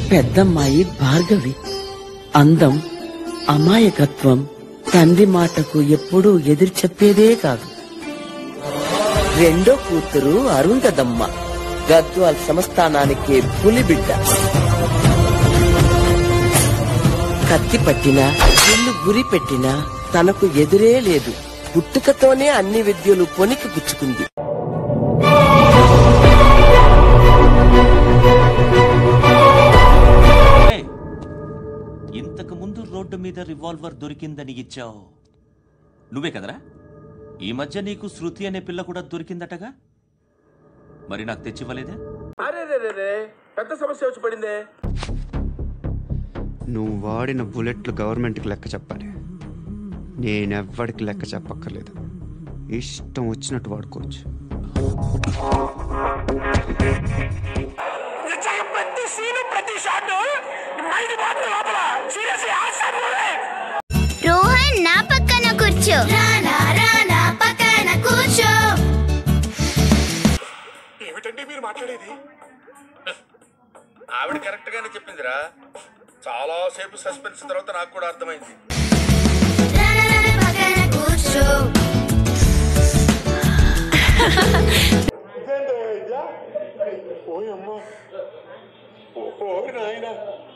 పెద్దమ్మాయి భార్గవి అందం అమాయకత్వం తండ్రి మాటకు ఎప్పుడూ ఎదురు చెప్పేదే కాదు రెండో కూతురు అరుంధదమ్మ గద్వాల్ సంస్థానానికి పులిబిడ్డ కత్తి పట్టినా ఇల్లు గురి పెట్టినా తనకు ఎదురే లేదు పుట్టుకతోనే అన్ని విద్యలు పొనికి పుచ్చుకుంది ఏయ్, ఇంతకు ముందు రోడ్డు మీద రివాల్వర్ దొరికిందని ఇచ్చావు నువ్వే కదరా ఈ మధ్య నీకు శృతి అనే పిల్ల కూడా దొరికిందటగా మరి నాకు తెచ్చివ్వలేదే అరే రే రే రే పెద్ద సమస్య వచ్చి పడిందే నువ్వు వాడిన బుల్లెట్లు గవర్నమెంట్కి లెక్క చెప్పాలి నేనెవ్వడికి లెక్క చెప్పక్కర్లేదు ఇష్టం వచ్చినట్టు వాడుకోవచ్చు ప్రతి సీను ప్రతి షాట్ మైండ్ మాత్రం లోపల సీరియస్ రోహన్ నా పక్కన కూర్చో రానా రానా పక్కన కూర్చో ఏమిటండి మీరు మాట్లాడేది ఆవిడ కరెక్ట్ గానే చెప్పిందిరా చాలా సేపు సస్పెన్స్ తర్వాత నాకు కూడా అర్థమైంది రానా రానా పక్కన కూర్చో ఓ నాయన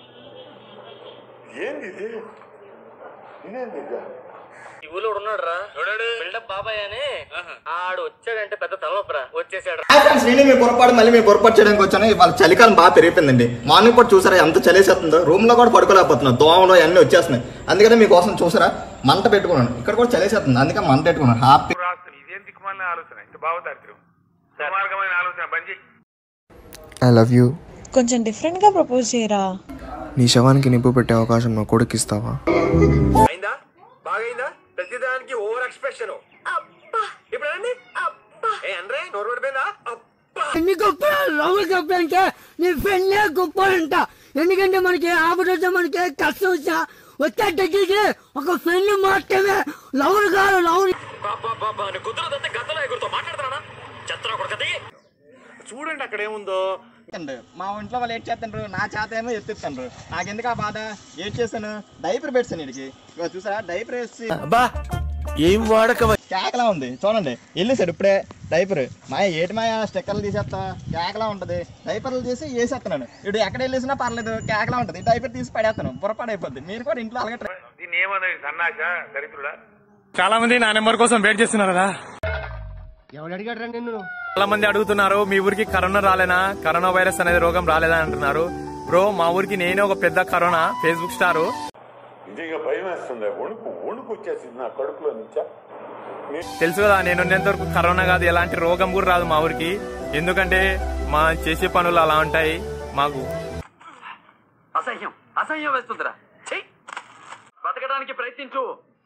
ఏంది ఇది ఇదేంది ఇది? ఈ ఊళ్ళో ఉన్నాడు రా బిల్డప్ బాబాయ్ అని ఆడు వచ్చాడంటే పెద్ద తలనొప్పరా వచ్చేసాడు హాయ్ ఫ్రెండ్స్ నేను మీ పొరపాటు మళ్ళీ మీ పొరపాటు చేయడానికి వచ్చాను ఇవాళ చలికాలం బాగా పెరిగిపోయిందండి మార్నింగ్ పూట చూసారా ఎంత చలేసేస్తుందో రూమ్ లో కూడా పడుకోలేకపోతున్నాను దోమలు అన్ని వచ్చేస్తున్నాయి అందుకనే మీకోసం చూసారా మంట పెట్టుకున్నాను ఇక్కడ కూడా చలేసేస్తుంది అందుకే మంట పెట్టుకున్నాను హ్యాపీ ఇదేం దిక్కుమాలిన ఆలోచన ఇంత బాగుతారు మార్గమైన ఆలోచన బంద్ చేయి ఐ లవ్ యూ కొంచెం డిఫరెంట్ గా ప్రపోజ్ చేయరా నీ శవానికి నిప్పు పెట్టే అవకాశం నా కొడుకు ఇస్తావా అయిందా బాగైందా ప్రతిదానికి ఓవర్ ఎక్స్ప్రెషన్ ఇప్పుడు అండి ఏ అండ్రే నోరు పడిపోయిందా అబ్బా ఎన్ని గొప్ప లవ్ గొప్ప అంటే నీ ఫ్రెండ్లే గొప్ప అంట ఎందుకంటే మనకి ఆపద వచ్చా మనకి కష్టం వచ్చా వచ్చే దగ్గరికి ఒక ఫ్రెండ్ మాత్రమే లవ్ కాదు లవ్ కుదురదంటే గద్దలో ఎగురుతో మాట్లాడుతున్నానా చెత్తరా కొడుకది చూడండి అక్కడ ఏముందో మా ఇంట్లో వాళ్ళు ఏడ్ చేస్తుండ్రు నా చేత ఏమో ఎత్తిస్తుండ్రు నాకెందుకు ఆ బాధ ఏడ్ చేశాను డైపర్ పెట్టాను ఇడికి ఇగో చూసారా డైపర్ వేసి ఏం వాడక కేకలా ఉంది చూడండి వెళ్ళేసాడు ఇప్పుడే డైపర్ మాయ ఏటి మాయ స్టిక్కర్లు తీసేస్తా కేకలా ఉంటది డైపర్లు తీసి వేసేస్తున్నాను ఇటు ఎక్కడ వెళ్ళేసినా పర్లేదు కేకలా ఉంటది డైపర్ తీసి పడేస్తాను పొరపాటు అయిపోద్ది మీరు కూడా ఇంట్లో అలాగే try- దీన్ని ఏమన్నది సన్నాస దరిద్రుడా చాలా మంది నా నెంబర్ కోసం వెయిట్ చేస్తున్నారు కదా ఎవడు అడిగాడు రా నిన్ను చాలా మంది అడుగుతున్నారు మీ ఊరికి కరోనా రాలేనా కరోనా వైరస్ అనేది రోగం రాలేదా అంటున్నారు బ్రో మా ఊరికి నేనే ఒక పెద్ద కరోనా ఫేస్బుక్ స్టారు నిజంగా భయం వేస్తుంది వణుకు వణుకు వచ్చేసింది నా కడుపులో నుంచా తెలుసు కదా నేను ఉన్నంత వరకు కరోనా కాదు ఎలాంటి రోగం కూడా రాదు మా ఊరికి ఎందుకంటే మా చేసే పనులు అలా ఉంటాయి మాకు అసహ్యం అసహ్యం వేస్తుందిరా చెయ్యి బతకడానికి ప్రయత్నించు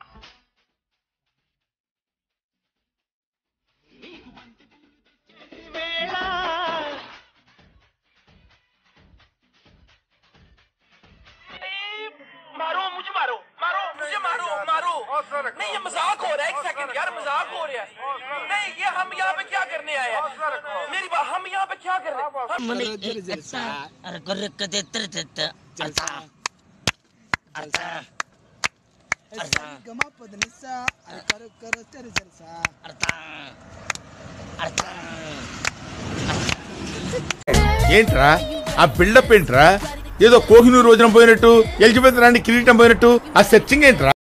मारो मुझे मारो मारो मुझे मारो मारो नहीं ये मजाक हो रहा है एक सेकंड यार मजाक हो रहा है नहीं ये हम यहाँ पे क्या करने आए हैं मेरी बात हम यहाँ पे क्या कर रहे हैं ఏంట్రా ఆ బిల్డప్ ఏంట్రా ఏదో కోహినూరు రోజున పోయినట్టు ఎలిజబెత్ రాణి కిరీటం పోయినట్టు ఆ సెర్చింగ్ ఏంట్రా